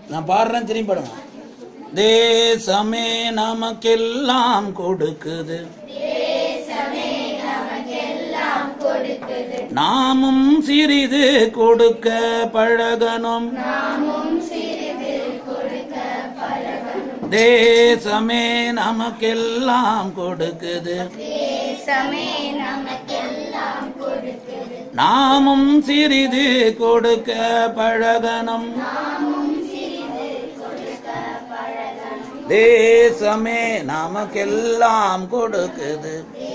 நான் பாடுறேன் திரும்பி பாடுங்க தேசமே நமக்கெல்லாம் கொடுக்குது நாமும் சிறிது கொடுக்க பழகணும் தேசமே நமக்கெல்லாம் கொடுக்குது தேசமே நமக்கெல்லாம் கொடுக்குது நாமும் சிறிது கொடுக்க பழகணும் தேசமே நமக்கெல்லாம் கொடுக்குது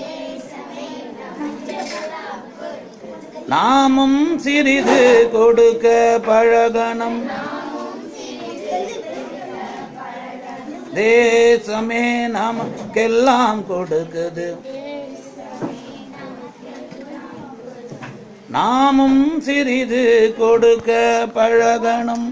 நாமும் சிறிது கொடுக்க பழகணும் தேசமே நமக்கெல்லாம் கொடுக்குது நாமும் சிறிது கொடுக்க பழகணும்